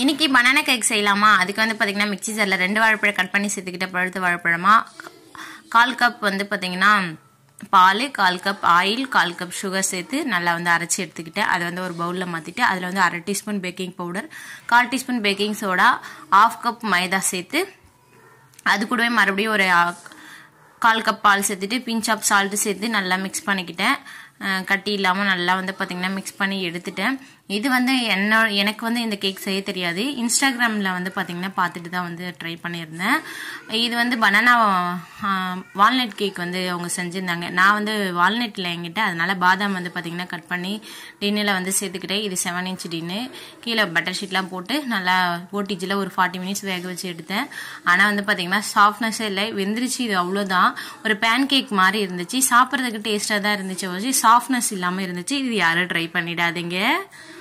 இன்னைக்கு banana cake செய்யலாமா அதுக்கு வந்து பார்த்தீங்கன்னா மிக்சி ஜாரில் ரெண்டு வாழைப்பழம் கட் பண்ணி சேர்த்துக்கிட்ட பழுத்த வாழைப்பழமா கால் கப் வந்து பார்த்தீங்கன்னா பால் கால் கப் ஆயில் கால் கப் சுகர் சேர்த்து நல்லா வந்து அரைச்சி எடுத்துக்கிட்டேன் அதை வந்து ஒரு பவுலில் மாற்றிட்டு அதில் வந்து அரை டீஸ்பூன் பேக்கிங் பவுடர் கால் teaspoon baking soda half cup maida சேர்த்து அது கூடவே மறுபடியும் ஒரு ஆ, கால் கப் பால் சேர்த்துட்டு பிஞ்ச் ஆஃப் சால்ட்டு சேர்த்து நல்லா மிக்ஸ் பண்ணிக்கிட்டேன் அஹ் கட்டி இல்லாமல் நல்லா வந்து பார்த்திங்கன்னா மிக்ஸ் பண்ணி எடுத்துட்டேன் இது வந்து என்ன எனக்கு வந்து இந்த கேக் செய்ய தெரியாது இன்ஸ்டாகிராமில் வந்து பார்த்திங்கன்னா பார்த்துட்டு தான் வந்து ட்ரை பண்ணியிருந்தேன் இது வந்து பனானா வால்நட் கேக் வந்து அவங்க செஞ்சுருந்தாங்க நான் வந்து வால்நட்டில் என்கிட்ட அதனால பாதாம் வந்து பார்த்திங்கன்னா கட் பண்ணி டின்னில் வந்து சேர்த்துக்கிட்டேன் இது செவன் இன்ச் டின்னு கீழே பட்டர் ஷீட்லாம் போட்டு நல்லா ஓட்டிஜில் ஒரு ஃபார்ட்டி மினிட்ஸ் வேக வச்சு எடுத்தேன் ஆனால் வந்து பார்த்திங்கன்னா சாஃப்ட்னஸே இல்லை வெந்துருச்சு இது அவ்வளோதான் ஒரு பேன் கேக் மாதிரி இருந்துச்சு சாப்பிட்றதுக்கு டேஸ்ட்டாக தான் இருந்துச்சு சாஃப்ட்னஸ் இல்லாமல் இருந்துச்சு இது யாரும் ட்ரை பண்ணிடாதீங்க